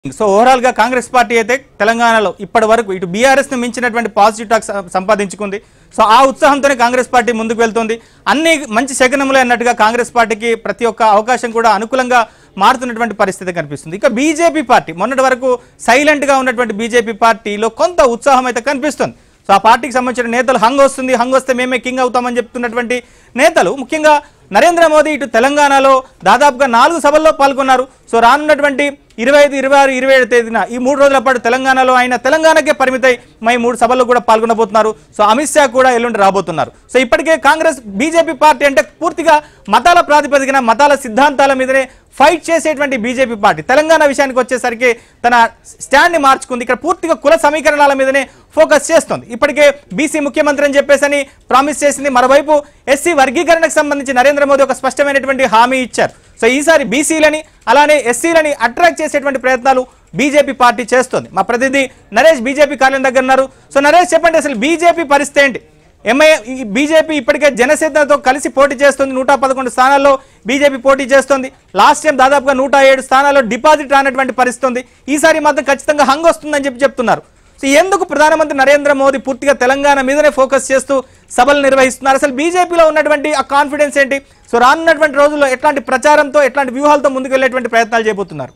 so overall గా Congress party అయితే తెలంగాణలో ఇప్పటి వరకు ఇటు బీఆర్ఎస్ ను మించినటువంటి పాజిటివ్ టాక్ స- సంపాదించుకుంది సో ఆ ఉత్సాహంతోనే కాంగ్రెస్ పార్టీ ముందుకు వెళ్తుంది అన్ని మంచి శకనములే అన్నట్టుగా కాంగ్రెస్ పార్టీకి ప్రతి ఒక్క అవకాశం కూడా అనుకూలంగా మారుతున్నటువంటి పరిస్థితి కనిపిస్తుంది ఇక బీజేపీ పార్టీ మొన్నటి వరకు సైలెంట్ గా ఉన్నటువంటి బీజేపీ పార్టీలో కొంత ఉత్సాహం అయితే కనిపిస్తుంది సో ఆ పార్టీకి సంబంధించిన నేతలు హంగ్ వస్తుంది హంగ్ వస్తే మేమే కింగ్ అవుతామని చెప్తున్నటువంటి నేతలు ముఖ్యంగా నరేంద్ర మోదీ ఇటు తెలంగాణలో దాదాపుగా నాలుగు సభల్లో పాల్గొన్నారు సో రానున్నటువంటి ఇరవై ఐదు ఇరవై ఆరు ఇరవై ఏడు తేదీన ఈ మూడు రోజుల పాటు తెలంగాణలో ఆయన తెలంగాణకే పరిమితై మై మూడు సభల్లో కూడా పాల్గొనబోతున్నారు సో అమిత్ షా కూడా ఎల్లుండి రాబోతున్నారు సో ఇప్పటికే కాంగ్రెస్ బీజేపీ పార్టీ అంటే పూర్తిగా మతాల ప్రాతిపదికన మతాల సిద్ధాంతాల మీదనే ఫైట్ చేసేటువంటి బీజేపీ పార్టీ తెలంగాణ విషయానికి వచ్చేసరికి తన స్టాండ్ ని మార్చుకుంది ఇక్కడ పూర్తిగా కుల సమీకరణాల మీదనే ఫోకస్ చేస్తుంది ఇప్పటికే బీసీ ముఖ్యమంత్రి అని చెప్పేసి ప్రామిస్ చేసింది మరోవైపు ఎస్సీ వర్గీకరణకు సంబంధించి నరేంద్ర మోదీ ఒక స్పష్టమైనటువంటి హామీ ఇచ్చారు సో ఈసారి బీసీలని అలానే ఎస్సీలని అట్రాక్ట్ చేసేటువంటి ప్రయత్నాలు బీజేపీ పార్టీ చేస్తుంది మా ప్రతినిధి నరేష్ బీజేపీ కార్యాలయం దగ్గర ఉన్నారు సో నరేష్ చెప్పండి అసలు బీజేపీ పరిస్థితి ఏంటి ఎంఐ ఈ బీజేపీ ఇప్పటికే జనసేనతో కలిసి పోటీ చేస్తుంది నూట పదకొండు స్థానాల్లో బీజేపీ పోటీ చేస్తుంది లాస్ట్ టైం దాదాపుగా నూట ఏడు స్థానాల్లో డిపాజిట్ రానటువంటి పరిస్థితి ఉంది ఈసారి మాత్రం ఖచ్చితంగా హంగ్ వస్తుందని చెప్పి చెప్తున్నారు సో ఎందుకు ప్రధానమంత్రి నరేంద్ర మోదీ పూర్తిగా తెలంగాణ మీదనే ఫోకస్ చేస్తూ సభలు నిర్వహిస్తున్నారు అసలు బీజేపీలో ఉన్నటువంటి ఆ కాన్ఫిడెన్స్ ఏంటి సో రానున్నటువంటి రోజుల్లో ఎట్లాంటి ప్రచారంతో ఎట్లాంటి వ్యూహాలతో ముందుకు వెళ్ళేటువంటి ప్రయత్నాలు చేయబోతున్నారు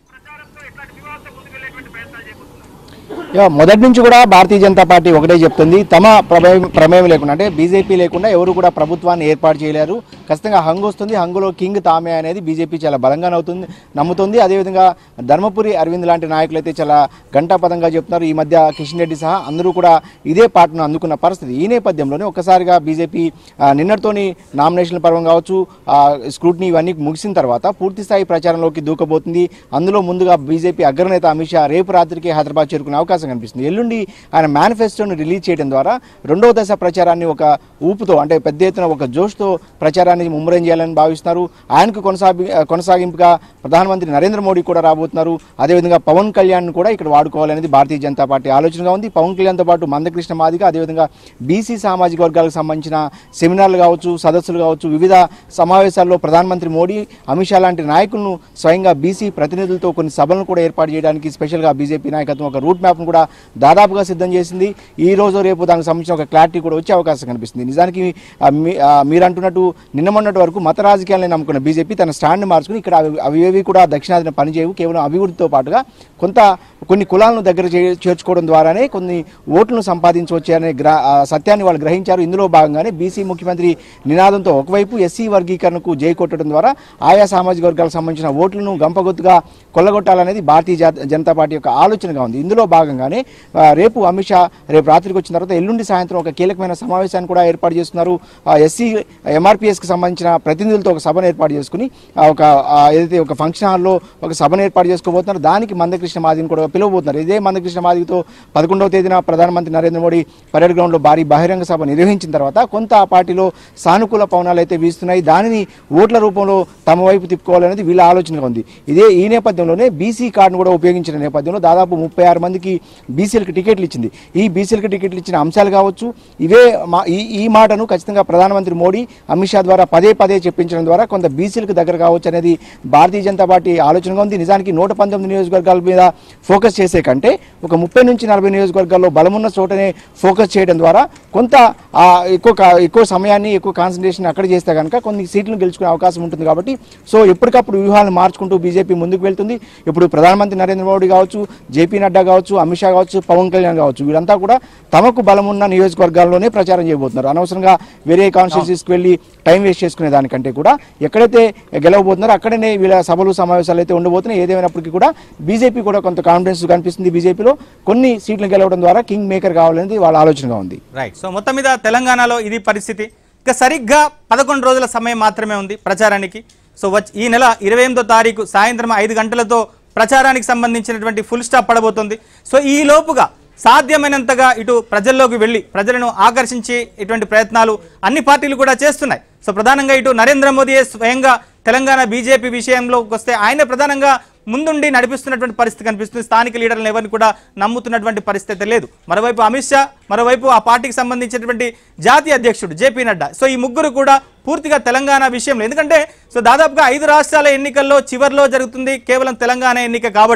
యా, మొదటి నుంచి కూడా భారతీయ జనతా పార్టీ ఒకటే చెప్తుంది తమ ప్రమేయం ప్రమేయం లేకుండా అంటే బీజేపీ లేకుండా ఎవరు కూడా ప్రభుత్వాన్ని ఏర్పాటు చేయలేరు ఖచ్చితంగా హంగ్ వస్తుంది హంగులో కింగ్ తామే అనేది బీజేపీ చాలా బలంగా నవ్వుతుంది నమ్ముతుంది అదేవిధంగా ధర్మపురి అరవింద్ లాంటి నాయకులు అయితే చాలా గంటాపదంగా చెప్తున్నారు ఈ మధ్య కిషన్ రెడ్డి సహా అందరూ కూడా ఇదే పాటను అందుకున్న పరిస్థితి ఈ నేపథ్యంలోనే ఒక్కసారిగా బీజేపీ ఆ, నిన్నటితోని నామినేషన్ల పర్వం కావచ్చు ఆ, స్క్రూటినీ ఇవన్నీ ముగిసిన తర్వాత పూర్తి స్థాయి ప్రచారంలోకి దూకబోతుంది అందులో ముందుగా బీజేపీ అగ్రనేత అమిత్ షా రేపు రాత్రికి హైదరాబాద్ చేరుకునే అవకాశం కనిపిస్తుంది ఎల్లుండి ఆయన మేనిఫెస్టోను రిలీజ్ చేయడం ద్వారా రెండవ దశ ప్రచారాన్ని ఒక ఊపుతో అంటే పెద్ద ఎత్తున ఒక జోష్తో ప్రచారాన్ని ముమ్మరం చేయాలని భావిస్తున్నారు ఆయనకు కొనసాగి కొనసాగింపుగా ప్రధానమంత్రి నరేంద్ర మోడీ కూడా రాబోతున్నారు అదేవిధంగా పవన్ కళ్యాణ్ కూడా ఇక్కడ వాడుకోవాలనేది భారతీయ జనతా పార్టీ ఆలోచనగా ఉంది పవన్ కళ్యాణ్తో పాటు మందకృష్ణ మాదిగ అదేవిధంగా బీసీ సామాజిక వర్గాలకు సంబంధించిన సెమినార్లు కావచ్చు సదస్సులు కావచ్చు వివిధ సమావేశాల్లో ప్రధానమంత్రి మోడీ అమిత్ షా లాంటి నాయకులను స్వయంగా బీసీ ప్రతినిధులతో కొన్ని సభలను కూడా ఏర్పాటు చేయడానికి స్పెషల్గా బీజేపీ నాయకత్వం ఒక రూట్ మ్యాప్ను కూడా దాదాపుగా సిద్ధం చేసింది ఈ రోజు రేపు దానికి సంబంధించిన ఒక క్లారిటీ కూడా వచ్చే అవకాశం కనిపిస్తుంది నిజానికి ఆ, మీ- ఆ, మీరు అంటున్నట్టు నిన్న మొన్నటి వరకు మత రాజకీయాలను నమ్ముకున్న బీజేపీ తన స్టాండ్ మార్చుకుని ఇక్కడ అవి అవేవి కూడా దక్షిణాదిన పనిచేయవు కేవలం అభివృద్ధితో పాటుగా కొంత కొన్ని కులాలను దగ్గర చే- చేర్చుకోవడం ద్వారానే కొన్ని ఓట్లను సంపాదించవచ్చు అనే గ్ర ఆ సత్యాన్ని వాళ్ళు గ్రహించారు ఇందులో భాగంగానే బీసీ ముఖ్యమంత్రి నినాదంతో ఒకవైపు ఎస్సీ వర్గీకరణకు జై కొట్టడం ద్వారా ఆయా సామాజిక వర్గాలకు సంబంధించిన ఓట్లను గంపగొత్తుగా కొల్లగొట్టాలనేది భారతీయ జా- జనతా పార్టీ యొక్క ఆలోచనగా ఉంది ఇందులో భాగంగానే ఆ, రేపు అమిత్ షా రేపు రాత్రికి వచ్చిన తర్వాత ఎల్లుండి సాయంత్రం ఒక కీలకమైన సమావేశాన్ని కూడా ఏర్పాటు చేస్తున్నారు ఎస్సీ ఎంఆర్పిఎస్కి సంబంధించిన ప్రతినిధులతో ఒక సభను ఏర్పాటు చేసుకుని ఆ, ఒక ఆ, ఏదైతే ఒక ఫంక్షన్ హాల్లో ఒక సభను ఏర్పాటు చేసుకోబోతున్నారు దానికి మందకృష్ణ మాదిని కూడా పిలువబోతున్నారు ఇదే మందకృష్ణ మాదితో పదకొండవ తేదీన ప్రధానమంత్రి నరేంద్ర మోడీ పరేడ్ గ్రౌండ్లో భారీ బహిరంగ సభ నిర్వహించిన తర్వాత కొంత ఆ పార్టీలో సానుకూల పవనాలు అయితే వీస్తున్నాయి దానిని ఓట్ల రూపంలో తమ వైపు తిప్పుకోవాలనేది వీళ్ళ ఆలోచనగా ఉంది ఇదే ఈ నేపథ్యంలోనే బీసీ కార్డును కూడా ఉపయోగించిన నేపథ్యంలో దాదాపు ముప్పై ఆరు మందికి బీసీలకు టికెట్లు ఇచ్చింది ఈ బీసీలకు టికెట్లు ఇచ్చిన అంశాలు కావచ్చు ఇవే మా ఈ ఈ మాటను ఖచ్చితంగా ప్రధానమంత్రి మోడీ అమిత్ షా ద్వారా పదే పదే చెప్పించడం ద్వారా కొంత బీసీలకు దగ్గర కావచ్చు అనేది భారతీయ జనతా పార్టీ ఆలోచనగా ఉంది నిజానికి నూట పంతొమ్మిది నియోజకవర్గాల మీద ఫోకస్ చేసే కంటే ఒక ముప్పై నుంచి నలభై నియోజకవర్గాల్లో బలమున్న చోటనే ఫోకస్ చేయడం ద్వారా కొంత ఆ, ఎక్కువ కా- ఎక్కువ సమయాన్ని ఎక్కువ కాన్సన్ట్రేషన్ అక్కడ చేస్తే కనుక కొన్ని సీట్లను గెలుచుకునే అవకాశం ఉంటుంది కాబట్టి సో ఎప్పటికప్పుడు వ్యూహాలను మార్చుకుంటూ బీజేపీ ముందుకు వెళ్తుంది ఇప్పుడు ప్రధానమంత్రి నరేంద్ర మోడీ కావచ్చు జేపీ నడ్డా కావచ్చు అమిత్ షా కావచ్చు పవన్ కళ్యాణ్ కావచ్చు వీళ్ళంతా కూడా తమకు బలమున్న నియోజకవర్గాల్లోనే ప్రచారం చేయబోతున్నారు అనవసరంగా వేరే కాన్స్టిట్యూన్సీస్కి వెళ్ళి టైం వేస్ట్ చేసుకునే దానికంటే కూడా ఎక్కడైతే గెలవబోతున్నారో అక్కడనే వీళ్ళ సభలు సమావేశాలు అయితే ఉండబోతున్నాయి ఏదేమైనప్పటికీ కూడా బీజేపీ కూడా కొంత కాన్ఫిడెన్స్ కనిపిస్తుంది బీజేపీలో కొన్ని సీట్లు గెలవడం ద్వారా కింగ్ మేకర్ కావాలనేది వాళ్ళ ఆలోచనగా ఉంది రైట్ సో మొత్తం మీద తెలంగాణలో ఇది పరిస్థితి ఇక సరిగ్గా పదకొండు రోజుల సమయం మాత్రమే ఉంది ప్రచారానికి సో వచ్చి ఈ నెల ఇరవై ఎనిమిదో తారీఖు సాయంత్రం ఐదు గంటలతో ప్రచారానికి సంబంధించినటువంటి ఫుల్ స్టాప్ పడబోతుంది సో ఈ లోపుగా సాధ్యమైనంతగా ఇటు ప్రజల్లోకి వెళ్ళి ప్రజలను ఆకర్షించి ఇటువంటి ప్రయత్నాలు అన్ని పార్టీలు కూడా చేస్తున్నాయి సో ప్రధానంగా ఇటు నరేంద్ర మోదీ స్వయంగా తెలంగాణ బీజేపీ విషయంలోకి వస్తే ఆయన ప్రధానంగా ముందుండి నడిపిస్తున్నటువంటి పరిస్థితి కనిపిస్తుంది స్థానిక లీడర్లను ఎవరిని కూడా నమ్ముతున్నటువంటి పరిస్థితి లేదు మరోవైపు అమిత్ షా మరోవైపు ఆ పార్టీకి సంబంధించినటువంటి జాతీయ అధ్యక్షుడు జేపీ నడ్డా సో ఈ ముగ్గురు కూడా పూర్తిగా తెలంగాణ విషయంలో ఎందుకంటే సో దాదాపుగా ఐదు రాష్ట్రాల ఎన్నికల్లో చివరిలో జరుగుతుంది కేవలం తెలంగాణ ఎన్నిక కాబట్టి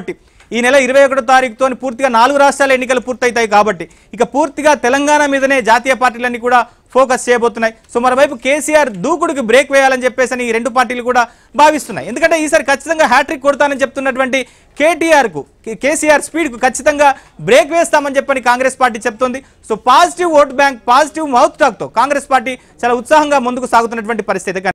ఈ నెల ఇరవై ఒకటో తారీఖుతో పూర్తిగా నాలుగు రాష్ట్రాల ఎన్నికలు పూర్తవుతాయి కాబట్టి ఇక పూర్తిగా తెలంగాణ మీదనే జాతీయ పార్టీలన్నీ కూడా ఫోకస్ చేయబోతున్నాయి సో మరోవైపు కేసీఆర్ దూకుడుకి బ్రేక్ వేయాలని చెప్పేసి అని ఈ రెండు పార్టీలు కూడా భావిస్తున్నాయి ఎందుకంటే ఈసారి ఖచ్చితంగా హ్యాట్రిక్ కొడతానని చెప్తున్నటువంటి కేటీఆర్ కు కేసీఆర్ స్పీడ్ కు ఖచ్చితంగా బ్రేక్ వేస్తామని చెప్పని కాంగ్రెస్ పార్టీ చెప్తోంది so positive vote bank positive mouth talk తో కాంగ్రెస్ పార్టీ చాలా ఉత్సాహంగా ముందుకు సాగుతున్నటువంటి పరిస్థితి